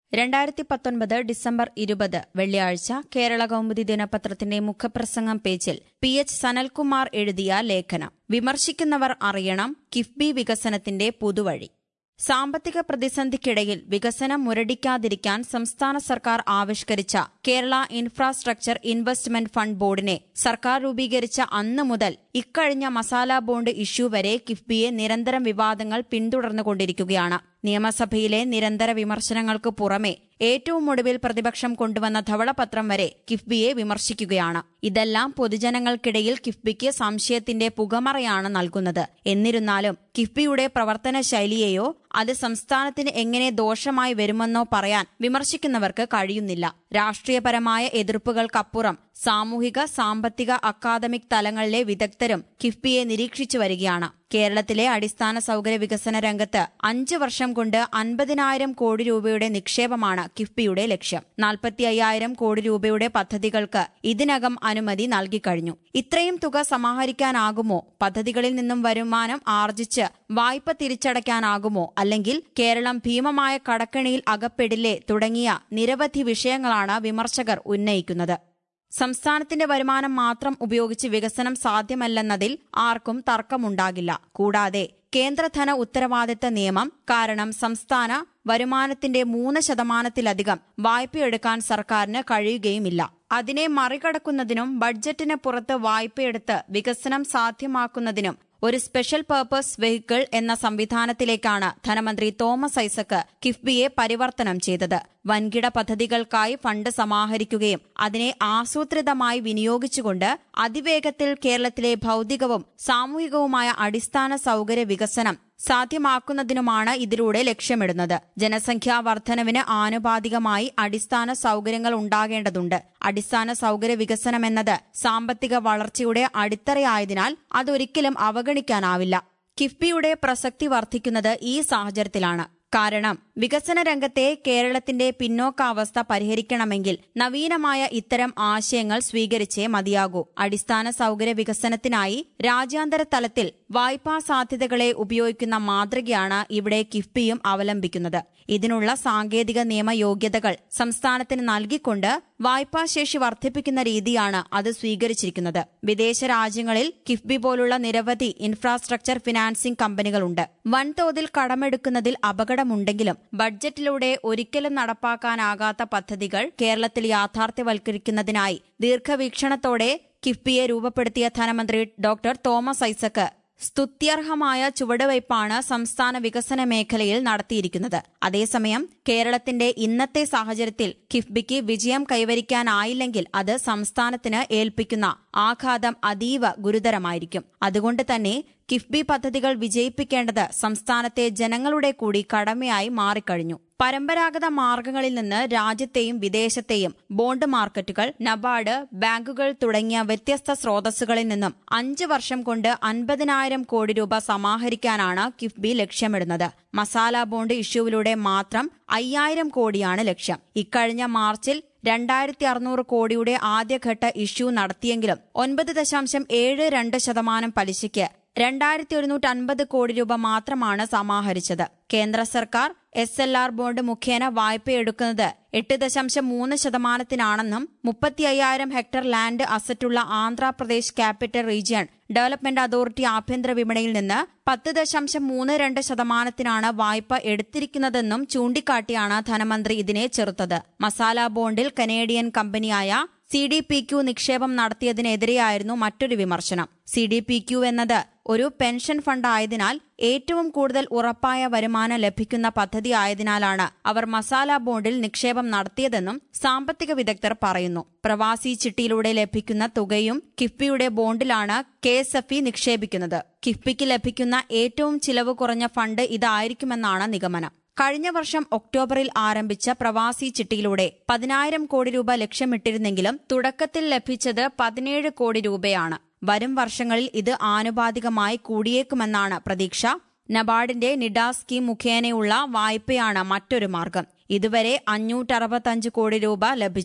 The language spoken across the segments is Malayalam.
രണ്ടായിരത്തി പത്തൊൻപത് ഡിസംബർ ഇരുപത് വെള്ളിയാഴ്ച കേരള കൗമുദി ദിനപത്രത്തിന്റെ മുഖപ്രസംഗം പേജിൽ പി എച്ച് സനൽകുമാർ എഴുതിയ ലേഖനം വിമർശിക്കുന്നവർ അറിയണം കിഫ്ബി വികസനത്തിന്റെ പുതുവഴി സാമ്പത്തിക പ്രതിസന്ധിക്കിടയിൽ വികസനം മുരടിക്കാതിരിക്കാൻ സംസ്ഥാന സർക്കാർ ആവിഷ്കരിച്ച കേരള ഇൻഫ്രാസ്ട്രക്ചർ ഇൻവെസ്റ്റ്മെന്റ് ഫണ്ട് ബോർഡിനെ സർക്കാർ രൂപീകരിച്ച അന്ന് മുതൽ ഇക്കഴിഞ്ഞ മസാല ബോണ്ട് ഇഷ്യൂ വരെ കിഫ്ബിയെ നിരന്തരം വിവാദങ്ങൾ പിന്തുടർന്നുകൊണ്ടിരിക്കുകയാണ് നിയമസഭയിലെ നിരന്തര വിമർശനങ്ങൾക്ക് പുറമെ ഏറ്റവും ഒടുവിൽ പ്രതിപക്ഷം കൊണ്ടുവന്ന ധവളപത്രം വരെ കിഫ്ബിയെ വിമർശിക്കുകയാണ് ഇതെല്ലാം പൊതുജനങ്ങൾക്കിടയിൽ കിഫ്ബിക്ക് സംശയത്തിന്റെ പുകമറയാണ് നൽകുന്നത് എന്നിരുന്നാലും കിഫ്ബിയുടെ പ്രവർത്തന ശൈലിയെയോ അത് സംസ്ഥാനത്തിന് എങ്ങനെ ദോഷമായി വരുമെന്നോ പറയാൻ വിമർശിക്കുന്നവർക്ക് കഴിയുന്നില്ല രാഷ്ട്രീയപരമായ എതിർപ്പുകൾക്കപ്പുറം സാമൂഹിക സാമ്പത്തിക അക്കാദമിക് തലങ്ങളിലെ വിദഗ്ധരും കിഫ്ബിയെ നിരീക്ഷിച്ചു വരികയാണ് കേരളത്തിലെ അടിസ്ഥാന സൌകര്യ വികസന രംഗത്ത് അഞ്ച് വർഷം കൊണ്ട് അൻപതിനായിരം കോടി രൂപയുടെ നിക്ഷേപമാണ് കിഫ്ബിയുടെ ലക്ഷ്യം നാൽപ്പത്തി അയ്യായിരം കോടി രൂപയുടെ പദ്ധതികൾക്ക് ഇതിനകം അനുമതി നൽകിക്കഴിഞ്ഞു ഇത്രയും തുക സമാഹരിക്കാനാകുമോ പദ്ധതികളിൽ നിന്നും വരുമാനം ആർജിച്ച് വായ്പ തിരിച്ചടയ്ക്കാനാകുമോ അല്ലെങ്കിൽ കേരളം ഭീമമായ കടക്കണിയിൽ അകപ്പെടില്ലേ തുടങ്ങിയ നിരവധി വിഷയങ്ങളാണ് വിമർശകർ ഉന്നയിക്കുന്നത് സംസ്ഥാനത്തിന്റെ വരുമാനം മാത്രം ഉപയോഗിച്ച് വികസനം സാധ്യമല്ലെന്നതിൽ ആർക്കും തർക്കമുണ്ടാകില്ല കൂടാതെ കേന്ദ്രധന ഉത്തരവാദിത്ത നിയമം കാരണം സംസ്ഥാന വരുമാനത്തിന്റെ മൂന്ന് ശതമാനത്തിലധികം വായ്പയെടുക്കാൻ സർക്കാരിന് കഴിയുകയുമില്ല അതിനെ മറികടക്കുന്നതിനും ബഡ്ജറ്റിന് പുറത്ത് വായ്പയെടുത്ത് വികസനം സാധ്യമാക്കുന്നതിനും ഒരു സ്പെഷ്യൽ പർപ്പസ് വെഹിക്കിൾ എന്ന സംവിധാനത്തിലേക്കാണ് ധനമന്ത്രി തോമസ് ഐസക് കിഫ്ബിയെ പരിവർത്തനം ചെയ്തത് വൻകിട പദ്ധതികൾക്കായി ഫണ്ട് സമാഹരിക്കുകയും അതിനെ ആസൂത്രിതമായി വിനിയോഗിച്ചുകൊണ്ട് അതിവേഗത്തിൽ കേരളത്തിലെ ഭൌതികവും സാമൂഹികവുമായ അടിസ്ഥാന സൌകര്യ വികസനം സാധ്യമാക്കുന്നതിനുമാണ് ഇതിലൂടെ ലക്ഷ്യമിടുന്നത് ജനസംഖ്യാ വർധനവിന് ആനുപാതികമായി അടിസ്ഥാന സൌകര്യങ്ങൾ ഉണ്ടാകേണ്ടതുണ്ട് അടിസ്ഥാന സൌകര്യ വികസനം എന്നത് സാമ്പത്തിക വളർച്ചയുടെ അടിത്തറയായതിനാൽ അതൊരിക്കലും അവഗണിക്കാനാവില്ല കിഫ്ബിയുടെ പ്രസക്തി വർദ്ധിക്കുന്നത് ഈ സാഹചര്യത്തിലാണ് കാരണം വികസന രംഗത്തെ കേരളത്തിന്റെ പിന്നോക്കാവസ്ഥ പരിഹരിക്കണമെങ്കിൽ നവീനമായ ഇത്തരം ആശയങ്ങൾ സ്വീകരിച്ചേ മതിയാകൂ അടിസ്ഥാന സൌകര്യ വികസനത്തിനായി രാജ്യാന്തര തലത്തിൽ വായ്പാ സാധ്യതകളെ ഉപയോഗിക്കുന്ന മാതൃകയാണ് ഇവിടെ കിഫ്ബിയും അവലംബിക്കുന്നത് ഇതിനുള്ള സാങ്കേതിക നിയമ യോഗ്യതകൾ സംസ്ഥാനത്തിന് നൽകിക്കൊണ്ട് വായ്പാശേഷി വർദ്ധിപ്പിക്കുന്ന രീതിയാണ് അത് സ്വീകരിച്ചിരിക്കുന്നത് വിദേശ രാജ്യങ്ങളിൽ കിഫ്ബി പോലുള്ള നിരവധി ഇൻഫ്രാസ്ട്രക്ചർ ഫിനാൻസിംഗ് കമ്പനികളുണ്ട് വൻതോതിൽ കടമെടുക്കുന്നതിൽ അപകടമുണ്ടെങ്കിലും ബഡ്ജറ്റിലൂടെ ഒരിക്കലും നടപ്പാക്കാനാകാത്ത പദ്ധതികൾ കേരളത്തിൽ യാഥാർത്ഥ്യവൽക്കരിക്കുന്നതിനായി ദീർഘവീക്ഷണത്തോടെ കിഫ്ബിയെ രൂപപ്പെടുത്തിയ ധനമന്ത്രി ഡോക്ടർ തോമസ് ഐസക് സ്തുത്യർഹമായ ചുവടുവയ്പാണ് സംസ്ഥാന വികസന മേഖലയിൽ നടത്തിയിരിക്കുന്നത് അതേസമയം കേരളത്തിന്റെ ഇന്നത്തെ സാഹചര്യത്തിൽ കിഫ്ബിക്ക് വിജയം കൈവരിക്കാനായില്ലെങ്കിൽ അത് സംസ്ഥാനത്തിന് ഏൽപ്പിക്കുന്ന ആഘാതം അതീവ ഗുരുതരമായിരിക്കും അതുകൊണ്ട് തന്നെ കിഫ്ബി പദ്ധതികൾ വിജയിപ്പിക്കേണ്ടത് സംസ്ഥാനത്തെ ജനങ്ങളുടെ കൂടി കടമയായി മാറിക്കഴിഞ്ഞു പരമ്പരാഗത മാർഗങ്ങളിൽ നിന്ന് രാജ്യത്തെയും വിദേശത്തെയും ബോണ്ട് മാർക്കറ്റുകൾ നബാർഡ് ബാങ്കുകൾ തുടങ്ങിയ വ്യത്യസ്ത സ്രോതസ്സുകളിൽ നിന്നും അഞ്ച് വർഷം കൊണ്ട് അൻപതിനായിരം കോടി രൂപ സമാഹരിക്കാനാണ് കിഫ്ബി ലക്ഷ്യമിടുന്നത് മസാല ബോണ്ട് ഇഷ്യൂവിലൂടെ മാത്രം അയ്യായിരം കോടിയാണ് ലക്ഷ്യം ഇക്കഴിഞ്ഞ മാർച്ചിൽ രണ്ടായിരത്തി അറുന്നൂറ് കോടിയുടെ ആദ്യഘട്ട ഇഷ്യൂ നടത്തിയെങ്കിലും ഒൻപത് ദശാംശം ഏഴ് രണ്ട് ശതമാനം പലിശയ്ക്ക് രണ്ടായിരത്തി ഒരുന്നൂറ്റി അൻപത് കോടി രൂപ മാത്രമാണ് സമാഹരിച്ചത് കേന്ദ്ര സർക്കാർ എസ് എൽ ആർ ബോണ്ട് മുഖേന വായ്പയെടുക്കുന്നത് എട്ട് ദശാംശം മൂന്ന് ശതമാനത്തിനാണെന്നും മുപ്പത്തി അയ്യായിരം ഹെക്ടർ ലാൻഡ് അസറ്റുള്ള Andhra Pradesh capital region development authority ആഭ്യന്തര വിപണിയിൽ നിന്ന് പത്ത് ദശാംശം മൂന്ന് രണ്ട് ശതമാനത്തിനാണ് വായ്പ എടുത്തിരിക്കുന്നതെന്നും ചൂണ്ടിക്കാട്ടിയാണ് ധനമന്ത്രി ഇതിനെ ചെറുത്തത് മസാല ബോണ്ടിൽ കനേഡിയൻ കമ്പനിയായ സി ഡി പി ക്യു നിക്ഷേപം നടത്തിയതിനെതിരെയായിരുന്നു മറ്റൊരു വിമർശനം സി ഡി പി ക്യു എന്നത് ഒരു പെൻഷൻ ഫണ്ട് ആയതിനാൽ ഏറ്റവും കൂടുതൽ ഉറപ്പായ വരുമാനം ലഭിക്കുന്ന പദ്ധതി ആയതിനാലാണ് അവർ മസാല ബോണ്ടിൽ നിക്ഷേപം നടത്തിയതെന്നും സാമ്പത്തിക വിദഗ്ധർ പറയുന്നു പ്രവാസി ചിട്ടിയിലൂടെ ലഭിക്കുന്ന തുകയും കിഫ്ബിയുടെ ബോണ്ടിലാണ് കെ എസ് എഫ് ഇ നിക്ഷേപിക്കുന്നത് കിഫ്ബിക്ക് ലഭിക്കുന്ന ഏറ്റവും ചിലവ് കുറഞ്ഞ ഫണ്ട് ഇതായിരിക്കുമെന്നാണ് നിഗമനം കഴിഞ്ഞ വർഷം ഒക്ടോബറിൽ ആരംഭിച്ച പ്രവാസി ചിട്ടിയിലൂടെ പതിനായിരം കോടി രൂപ ലക്ഷ്യമിട്ടിരുന്നെങ്കിലും തുടക്കത്തിൽ ലഭിച്ചത് പതിനേഴ് കോടി രൂപയാണ് വരും വർഷങ്ങളിൽ ഇത് ആനുപാതികമായി കൂടിയേക്കുമെന്നാണ് പ്രതീക്ഷ നബാർഡിന്റെ നിഡ സ്കീം മുഖേനയുള്ള വായ്പയാണ് മറ്റൊരു മാർഗം ഇതുവരെ അഞ്ഞൂറ്ററുപത്തഞ്ച് കോടി രൂപ ലഭിച്ചു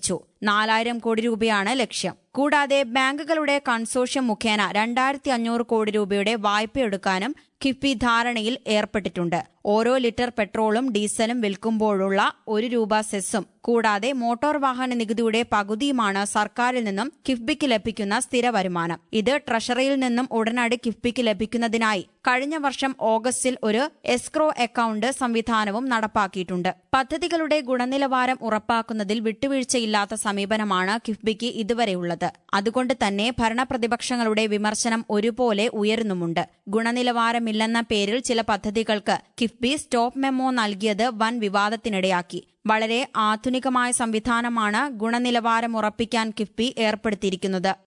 നാലായിരം കോടി രൂപയാണ് ലക്ഷ്യം കൂടാതെ ബാങ്കുകളുടെ കൺസോഷ്യം മുഖേന രണ്ടായിരത്തി അഞ്ഞൂറ് കോടി രൂപയുടെ വായ്പയെടുക്കാനും കിഫ്ബി ധാരണയിൽ ഏർപ്പെട്ടിട്ടുണ്ട് ഓരോ ലിറ്റർ പെട്രോളും ഡീസലും വിൽക്കുമ്പോഴുള്ള ഒരു രൂപ സെസ്സും കൂടാതെ മോട്ടോർ വാഹന നികുതിയുടെ പകുതിയുമാണ് സർക്കാരിൽ നിന്നും കിഫ്ബിക്ക് ലഭിക്കുന്ന സ്ഥിര വരുമാനം ഇത് ട്രഷറിയിൽ നിന്നും ഉടനടി കിഫ്ബിക്ക് ലഭിക്കുന്നതിനായി കഴിഞ്ഞ വർഷം ഓഗസ്റ്റിൽ ഒരു എസ്ക്രോ അക്കൌണ്ട് സംവിധാനവും നടപ്പാക്കിയിട്ടുണ്ട് പദ്ധതികളുടെ ഗുണനിലവാരം ഉറപ്പാക്കുന്നതിൽ വിട്ടുവീഴ്ചയില്ലാത്ത സമീപനമാണ് കിഫ്ബിക്ക് ഇതുവരെയുള്ളത് അതുകൊണ്ട് തന്നെ ഭരണപ്രതിപക്ഷങ്ങളുടെ വിമർശനം ഒരുപോലെ ഉയരുന്നുമുണ്ട് ഗുണനിലവാരമില്ലെന്ന പേരിൽ ചില പദ്ധതികൾക്ക് കിഫ്ബി സ്റ്റോപ്പ് മെമ്മോ നൽകിയത് വൻ വിവാദത്തിനിടയാക്കി വളരെ ആധുനികമായ സംവിധാനമാണ് ഗുണനിലവാരം ഉറപ്പിക്കാൻ കിഫ്ബി ഏർപ്പെടുത്തിയിരിക്കുന്നത്